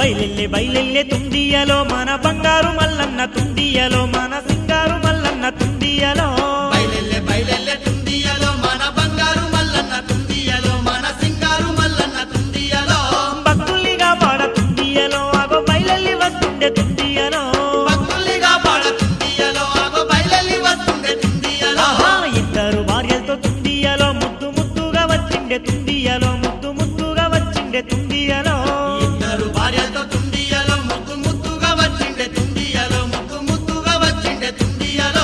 బయలెల్లె బయలెల్లె తుండియలో మన బంగారు మల్లన్న తుండియలో మన సింగారు మల్లన్న తుండియలో బయలెల్లె బయలెల్లె తుండియలో మన బంగారు మల్లన్న తుండియలో మన సింగారు మల్లన్న తుండియలో భక్తుల్నిగా పాడ తుండియలో అగో బయలెల్లి వస్తుండే తుండియలో భక్తుల్నిగా పాడ తుండియలో ఆగో బయలెల్లి వస్తుండే తుండియలో ఆహా ఇద్దరు భార్యలతో తుండియలో ముద్దు ముద్దుగా వచ్చిండే తుండియలో ముద్దు ముద్దుగా వచ్చిండే తుండియలో ఇద్దరు భార్యతో తుండియలో ముద్దు ముద్దుగా వచ్చిండే తుండియలో ముద్దు ముద్దుగా వచ్చిండే తుండియలో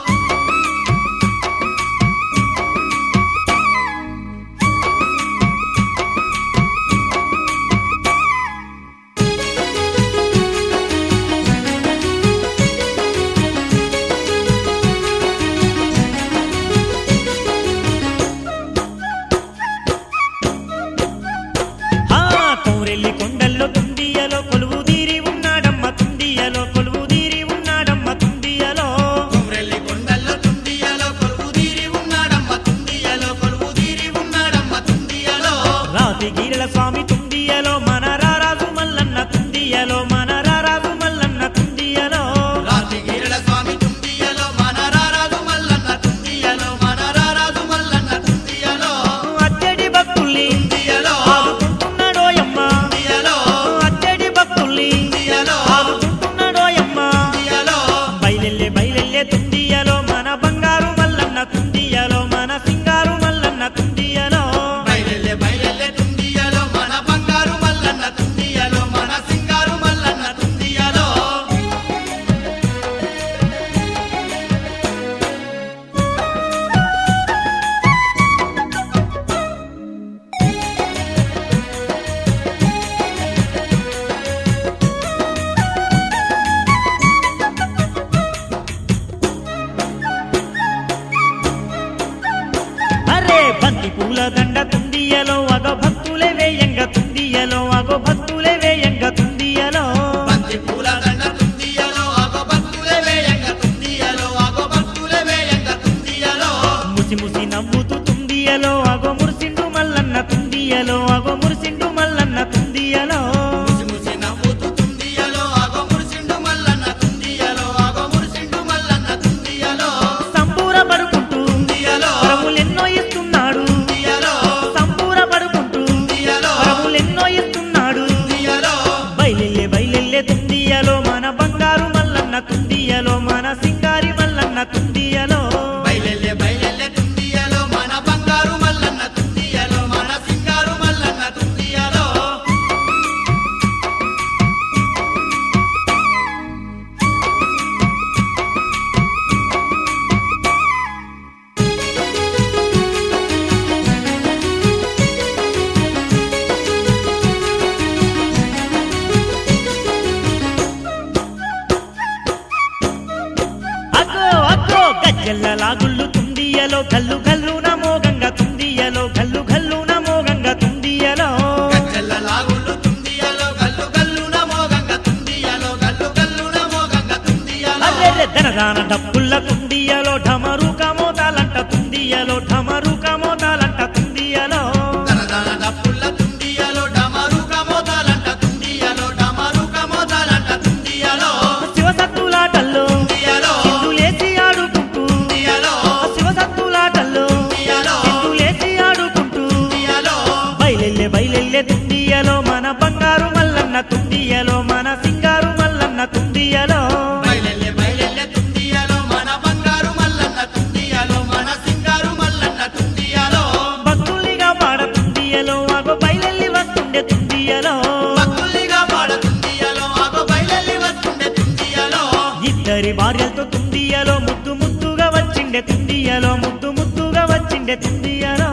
ఆ కౌరెల్లి కొండల్లో తుండియలో కొలువు తీరి ఉన్నాడమ్మ తుండియలో కొలువు తీరి ఉన్నాడమ్మ తుండియలో కుమ్రెల్లి కొండల్లో తుండియలో కొలువు తీరి ఉన్నాడమ్మ తుండియలో కొలువు తీరి ఉన్నాడమ్మ తుండియలో రాతి గీరల స్వామి తుండియలో మన రారాజు మల్లన్న తుండియలో మన రారాజు మల్లన్న తుండియలో రాతిగిరిల స్వామి తుండియలో మన రారాజు మల్లన్న తుండియలో మన రారాజు మల్లన్న తుండియలో అచ్చడి భక్తుల్ని తుండియలో ఆదుకుంటున్నాడోయమ్మ తుండియలో అచ్చడి భక్తుల్ని తుండియలో ఆదుకుంటున్నాడోయమ్మ తుండియలో బయలెల్లె బయలెల్లె తుండియలో మన బంగారు మల్లన్న తుండియలో మన సింగారు మల్లన్న తుండియలో బయలెల్లె బయలెల్లె తుండియలో మన బంగారు మల్లన్న తుండియలో మన సింగారు మల్లన్న తుండియలో అరే బంతి పూల దండ తుండియలో అగో భక్తులే వేయంగ తుండియలో అగో భక్తులే వేయంగ తుండియలో బంతి పూల దండ తుండియలో ఆగో భక్తులే వేయంగ తుండియలో ఆగో భక్తులే వేయంగ తుండియలో ముసి ముసి నవ్వుతూ తుండియలో అగో మురిసిండు మల్లన్న తుండియలో అగో మురిసిండు మల్లన్న తుండియలో ముసి ముసి నవ్వుతూ తుండియలో ఆగో మురిసిండు మల్లన్న తుండియలో ఆగో మురిసిండు మల్లన్న తుండియలో సంబూర పడుకుంటూ తుండియలో వరములెన్నో ఇస్తున్నాడు తుండియలో సంబూర పడుకుంటూ తుండియలో వరములెన్నో ఇస్తున్నాడు తుండియలో బయలెల్లె బయలెల్లె తుండియలో మన బంగారు మల్లన్న తుండియలో మన సింగారి మల్లన్న తుండియలో బయలెల్లె బయలెల్లె తుండియలో మన బంగారు మల్లన్న తుండియలో మన సింగారు మల్లన్న తుండియలో అగ్గో అగ్గో గజ్జెల్ల లాగుళ్ళు తుండియలో గల్లు గల్లు నమోగంగా తుండియలో గల్లు గల్లు నమోగంగా తుండియలో గజ్జెల్ల లాగుళ్ళు తుండియలో గల్లు గల్లు నమోగంగ తుండియలో గల్లు గల్లు నమోగంగ తుండియలో అర్రెర్రె ధనదాన డప్పుల్ల తుండియలో ఢమరు కమోతాలంట తుండియలో ఢమరు కమోతాలంట తుండియలో దనదన డప్పుల్ల తుండియలో డమరు కమోదాలంట తుండియలో డమరు కమోదాలంట తుండియలో శివసత్తులాటల్లో తుండియలో చిందులేసి ఆడుకుంటూ తుండియలో శివసత్తులాటల్లో తుండియలో చిందులేసి ఆడుకుంటూ తుండియలో బయలెల్లె బయలెల్లె తుండియలో మన బంగారు మల్లన్న తుండియలో మన సింగారు మల్లన్న తుండియలో బయలెల్లె బయలెల్లె తుండియలో మన బంగారు మల్లన్న తుండియలో మన సింగారు మల్లన్న తుండియలో భక్తుల్నిగా పాడ తుండియలో అగో బయలెల్లి వస్తుండే తుండియలో భక్తుల్నిగా పాడ తుండియలో ఆగో బయలెల్లి వస్తుండే తుండియలో ఇద్దరి భార్యలతో తుండియలో ముద్దు ముద్దుగా వచ్చిండే తుండియలో ముద్దు ముద్దుగా వచ్చిండే తుండియలో